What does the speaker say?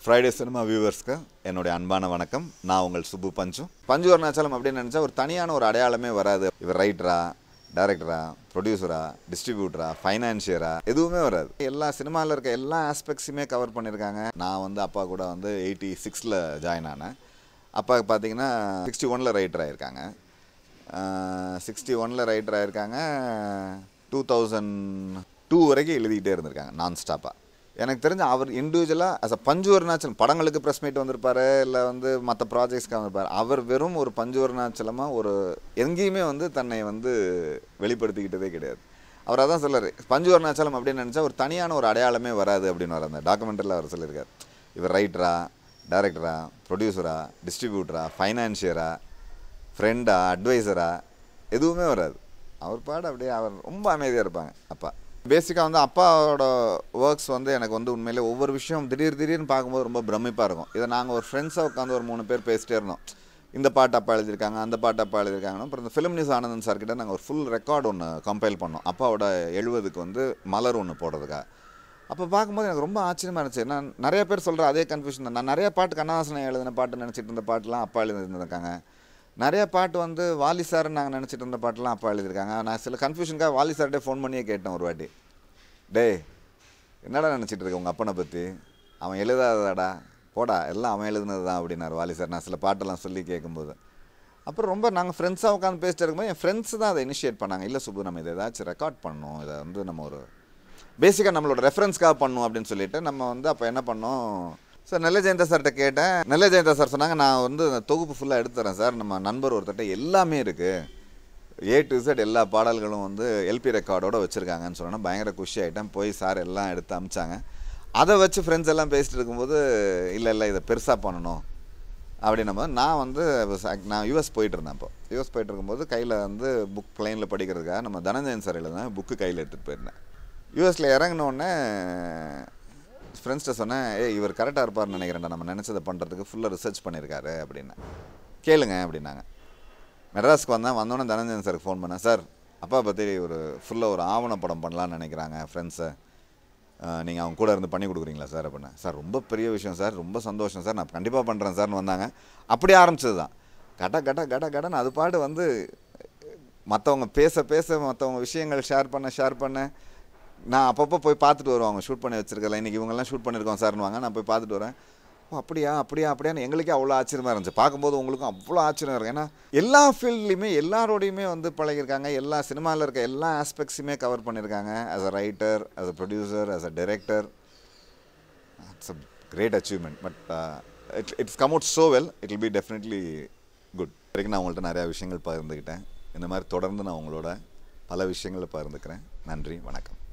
Friday cinema வியூவர்ஸ்க்கு என்னுடைய அன்பான வணக்கம் நான் உங்கள் சுப்பு பஞ்சு பஞ்சு அருணாச்சலம் அப்படின்னு நினச்சா ஒரு தனியான ஒரு அடையாளமே வராது இவர் ரைட்டரா டைரக்டரா ப்ரொடியூசரா டிஸ்ட்ரிபியூட்டரா ஃபைனான்சியரா எதுவுமே வராது எல்லா சினிமாவில் இருக்க எல்லா ஆஸ்பெக்ட்ஸுமே கவர் பண்ணியிருக்காங்க நான் வந்து அப்பா கூட வந்து எயிட்டி சிக்ஸில் ஜாயின் ஆனேன் அப்பா பார்த்தீங்கன்னா சிக்ஸ்டி ஒனில் ரைட்டர் ஆயிருக்காங்க சிக்ஸ்டி ஒனில் ரைட்டர் ஆயிருக்காங்க டூ தௌசண்ட் டூ வரைக்கும் எழுதிக்கிட்டே இருந்திருக்காங்க நான் ஸ்டாப்பாக எனக்கு தெரிஞ்ச அவர் இண்டிவிஜுவலாக அஸ் அ பஞ்சு அருணாச்சலம் படங்களுக்கு ப்ரெஸ் மீட் வந்திருப்பாரு இல்லை வந்து மற்ற ப்ராஜெக்ட்ஸ்க்கு வந்திருப்பாரு அவர் வெறும் ஒரு பஞ்சு அருணாச்சலமாக ஒரு எங்கேயுமே வந்து தன்னை வந்து வெளிப்படுத்திக்கிட்டதே கிடையாது அவர் அதான் சொல்லாரு பஞ்சு அருணாச்சலம் அப்படின்னு நினச்சா ஒரு தனியான ஒரு அடையாளமே வராது அப்படின்னு வர அந்த டாக்குமெண்ட்டில் அவர் சொல்லியிருக்காரு இவர் ரைட்டரா டைரக்டரா ப்ரொடியூசரா டிஸ்ட்ரிபியூட்டரா ஃபைனான்சியரா ஃப்ரெண்டா அட்வைசரா எதுவுமே வராது அவர் பாடு அப்படியே அவர் ரொம்ப அமைதியாக இருப்பாங்க அப்பா பேசிக்காக வந்து அப்பாவோட ஒர்க்ஸ் வந்து எனக்கு வந்து உண்மையிலே ஒவ்வொரு விஷயம் திடீர் திடீர்னு பார்க்கும்போது ரொம்ப பிரமிப்பாக இருக்கும் இதை நாங்கள் ஒரு ஃப்ரெண்ட்ஸாக உட்காந்து ஒரு மூணு பேர் பேசிட்டே இருந்தோம் இந்த பாட்டு அப்பா எழுதியிருக்காங்க அந்த பாட்டு அப்பா எழுதியிருக்காங்கன்னா அப்புறம் இந்த ஃபிலிம் நியூஸ் ஆனந்தன் சார் கிட்ட நாங்கள் ஒரு ஃபுல் ரெக்கார்டு ஒன்று கம்பைல் பண்ணோம் அப்பாவோட எழுபதுக்கு வந்து மலர் ஒன்று போடுறதுக்காக அப்போ பார்க்கும்போது எனக்கு ரொம்ப ஆச்சரியமாக இருந்துச்சு நான் நிறைய பேர் சொல்கிற அதே கன்ஃபியூஷன் தான் நான் நிறைய பாட்டு கண்ணாசனம் எழுதின பாட்டு நினச்சிட்டு இருந்த பாட்டுலாம் அப்பா எழுதியிருந்திருக்காங்க நிறைய பாட்டு வந்து வாலி சார்னு நாங்கள் நினச்சிட்டு இருந்த பாட்டுலாம் அப்பா எழுதியிருக்காங்க நான் சில கன்ஃபியூஷனுக்காக வாலி சார்கிட்டே ஃபோன் பண்ணியே கேட்டேன் ஒரு வாட்டி டேய் என்னடா நினச்சிட்டு இருக்க உங்கள் அப்பனை பற்றி அவன் எழுதாதடா போடா எல்லாம் அவன் எழுதுனது தான் அப்படின்னாரு வாலி சார் நான் சில பாட்டெல்லாம் சொல்லி கேட்கும்போது அப்புறம் ரொம்ப நாங்கள் ஃப்ரெண்ட்ஸாக உட்காந்து பேசிட்டு இருக்கும்போது என் ஃப்ரெண்ட்ஸ் தான் அதை இனிஷியேட் பண்ணாங்க இல்லை சுப்பு நம்ம இதை ஏதாச்சும் ரெக்கார்ட் பண்ணணும் இதை வந்து நம்ம ஒரு பேசிக்காக நம்மளோட ரெஃபரன்ஸ்க்காக பண்ணணும் அப்படின்னு சொல்லிட்டு நம்ம வந்து அப்போ என்ன பண்ணோம் சார் நெல்லை ஜெயந்தா சார்கிட்ட கேட்டேன் நெல்லை ஜெயந்தா சார் சொன்னாங்க நான் வந்து அந்த தொகுப்பு ஃபுல்லாக எடுத்து தரேன் சார் நம்ம நண்பர் ஒருத்தர்கிட்ட எல்லாமே இருக்குது ஏ டு Z எல்லா பாடல்களும் வந்து எல்பி ரெக்கார்டோட வச்சுருக்காங்கன்னு சொன்னோன்னா பயங்கர குஷி ஆகிட்டேன் போய் சார் எல்லாம் எடுத்து அமிச்சாங்க அதை வச்சு ஃப்ரெண்ட்ஸ் எல்லாம் பேசிட்டு இருக்கும்போது இல்லை இல்லை இதை பெருசாக பண்ணணும் அப்படின்னும் போது நான் வந்து was act- நான் யூஎஸ் போயிட்டு இருந்தேன் அப்போ யூஎஸ் போயிட்டு இருக்கும்போது கையில் வந்து புக் பிளைனில் படிக்கிறதுக்காக நம்ம தனஞ்சயன் சார் எழுதின புக்கு கையில் எடுத்துகிட்டு போயிருந்தேன் யூஎஸில் இறங்கினோடனே ஃப்ரெண்ட்ஸ்கிட்ட சொன்னேன் ஏய் இவர் கரெக்டாக இருப்பார்னு நினைக்கிறேன்டா நம்ம நினச்சதை பண்ணுறதுக்கு ஃபுல்லாக ரிசர்ச் பண்ணியிருக்காரு அப்படின்னேன் கேளுங்க அப்படின்னாங்க மெட்ராஸ்க்கு வந்தேன் வந்தோடனே தனஞ்சயன் சாருக்கு ஃபோன் பண்ணேன் சார் அப்பா பற்றி ஒரு ஃபுல்லாக ஒரு ஆவண படம் பண்ணலான்னு நினைக்கிறாங்க ஃப்ரெண்ட்ஸை நீங்கள் அவங்க கூட இருந்து பண்ணி கொடுக்குறீங்களா சார் அப்படின்னா சார் ரொம்ப பெரிய விஷயம் சார் ரொம்ப சந்தோஷம் சார் நான் கண்டிப்பாக பண்ணுறேன் சார்னு வந்தாங்க அப்படியே ஆரம்பிச்சது தான் கட கட கட கடன்னு அது பாட்டு வந்து மற்றவங்க பேச பேச மற்றவங்க விஷயங்கள் ஷேர் பண்ண ஷேர் பண்ண நான் அப்பப்போ போய் பார்த்துட்டு வருவோம் அவங்க ஷூட் பண்ணி வச்சிருக்கல இன்றைக்கி இவங்கெல்லாம் ஷூட் பண்ணியிருக்கோம் சார்னுவாங்க நான் போய் பார்த்துட்டு வரேன் ஓ அப்படியா அப்படியா அப்படியான்னு எங்களுக்கே அவ்வளோ ஆச்சரியமாக இருந்துச்சு பார்க்கும்போது உங்களுக்கும் அவ்வளோ ஆச்சரியம் இருக்கும் ஏன்னா எல்லா ஃபீல்ட்லேயுமே எல்லாரோடையுமே வந்து பழகியிருக்காங்க எல்லா சினிமாவில் இருக்க எல்லா ஆஸ்பெக்ட்ஸுமே கவர் பண்ணியிருக்காங்க as a writer as a producer as a director it's a great achievement but it it's come out so well it will be definitely good வரைக்கும் நான் உங்கள்கிட்ட நிறையா விஷயங்கள் பகிர்ந்துக்கிட்டேன் இந்த மாதிரி தொடர்ந்து நான் உங்களோட பல விஷயங்களை பகிர்ந்துக்கிறேன் நன்றி வணக்கம்